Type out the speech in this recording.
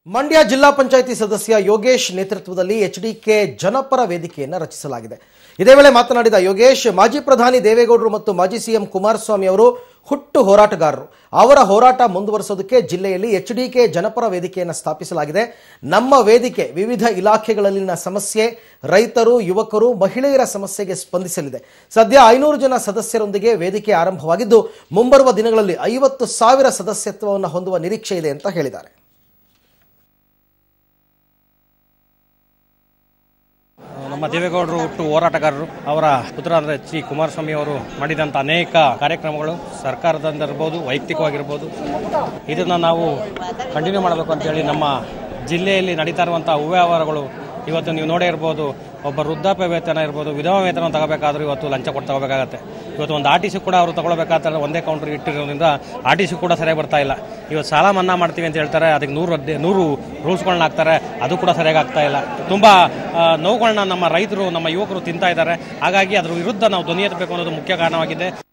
ಮಂಡ್ಯ ಜಿಲ್ಲಾ ಪಂಚಾಯಿತಿ ಸದಸ್ಯ ಯೋಗೇಶ್ ನೇತೃತ್ವದಲ್ಲಿ ಎಚ್ಡಿಕೆ ಜನಪರ ವೇದಿಕೆಯನ್ನು ರಚಿಸಲಾಗಿದೆ ಇದೇ ವೇಳೆ ಮಾತನಾಡಿದ ಯೋಗೇಶ್ ಮಾಜಿ ಪ್ರಧಾನಿ ದೇವೇಗೌಡರು ಮತ್ತು ಮಾಜಿ ಸಿಎಂ ಕುಮಾರಸ್ವಾಮಿ ಅವರು ಹುಟ್ಟು ಹೋರಾಟಗಾರರು ಅವರ ಹೋರಾಟ ಮುಂದುವರಿಸೋದಕ್ಕೆ ಜಿಲ್ಲೆಯಲ್ಲಿ ಎಚ್ಡಿಕೆ ಜನಪರ ವೇದಿಕೆಯನ್ನು ಸ್ಥಾಪಿಸಲಾಗಿದೆ ನಮ್ಮ ವೇದಿಕೆ ವಿವಿಧ ಇಲಾಖೆಗಳಲ್ಲಿನ ಸಮಸ್ಯೆ ರೈತರು ಯುವಕರು ಮಹಿಳೆಯರ ಸಮಸ್ಯೆಗೆ ಸ್ಪಂದಿಸಲಿದೆ ಸದ್ಯ ಐನೂರು ಜನ ಸದಸ್ಯರೊಂದಿಗೆ ವೇದಿಕೆ ಆರಂಭವಾಗಿದ್ದು ಮುಂಬರುವ ದಿನಗಳಲ್ಲಿ ಐವತ್ತು ಸಾವಿರ ಸದಸ್ಯತ್ವವನ್ನು ಹೊಂದುವ ನಿರೀಕ್ಷೆ ಇದೆ ಅಂತ ಹೇಳಿದ್ದಾರೆ ನಮ್ಮ ದೇವೇಗೌಡರು ಹುಟ್ಟು ಹೋರಾಟಗಾರರು ಅವರ ಪುತ್ರ ಅಂದರೆ ಎಚ್ ಡಿ ಕುಮಾರಸ್ವಾಮಿ ಅವರು ಮಾಡಿದಂಥ ಅನೇಕ ಕಾರ್ಯಕ್ರಮಗಳು ಸರ್ಕಾರದಿಂದ ಇರ್ಬೋದು ವೈಯಕ್ತಿಕವಾಗಿರ್ಬೋದು ಇದನ್ನು ನಾವು ಕಂಟಿನ್ಯೂ ಮಾಡಬೇಕು ಅಂತೇಳಿ ನಮ್ಮ ಜಿಲ್ಲೆಯಲ್ಲಿ ನಡೀತಾ ಇರುವಂಥ ಅವ್ಯವಹಾರಗಳು ಇವತ್ತು ನೀವು ನೋಡೇ ಇರ್ಬೋದು ಒಬ್ಬ ವೃದ್ಧಾಪ್ಯ ವೇತನ ಇರ್ಬೋದು ವಿಧವಾ ವೇತನ ತಗೋಬೇಕಾದ್ರೂ ಇವತ್ತು ಲಂಚ ಕೊಟ್ಟು ತಗೋಬೇಕಾಗತ್ತೆ ಇವತ್ತು ಒಂದು ಆರ್ ಟಿ ಸಿ ಕೂಡ ಅವರು ತಗೊಳ್ಬೇಕಾದ್ರೆ ಒಂದೇ ಕೌಂಟರ್ ಇಟ್ಟಿರೋದ್ರಿಂದ ಆರ್ ಟಿ ಸಿ ಕೂಡ ಸರಿಯಾಗಿ ಬರ್ತಾ ಇಲ್ಲ ಇವತ್ತು ಸಾಲ ಮನ್ನಾ ಮಾಡ್ತೀವಿ ಅಂತ ಹೇಳ್ತಾರೆ ಅದಕ್ಕೆ ನೂರು ಹದ್ದೆ ನೂರು ರೂಲ್ಸ್ಗಳನ್ನ ಹಾಕ್ತಾರೆ ಅದು ಕೂಡ ಸರಿಯಾಗಿ ಆಗ್ತಾ ಇಲ್ಲ ತುಂಬ ನೋವುಗಳನ್ನ ನಮ್ಮ ರೈತರು ನಮ್ಮ ಯುವಕರು ತಿಂತಾ ಇದ್ದಾರೆ ಹಾಗಾಗಿ ಅದ್ರ ವಿರುದ್ಧ ನಾವು ಧ್ವನಿ ಎತ್ತಬೇಕು ಅನ್ನೋದು ಮುಖ್ಯ ಕಾರಣವಾಗಿದೆ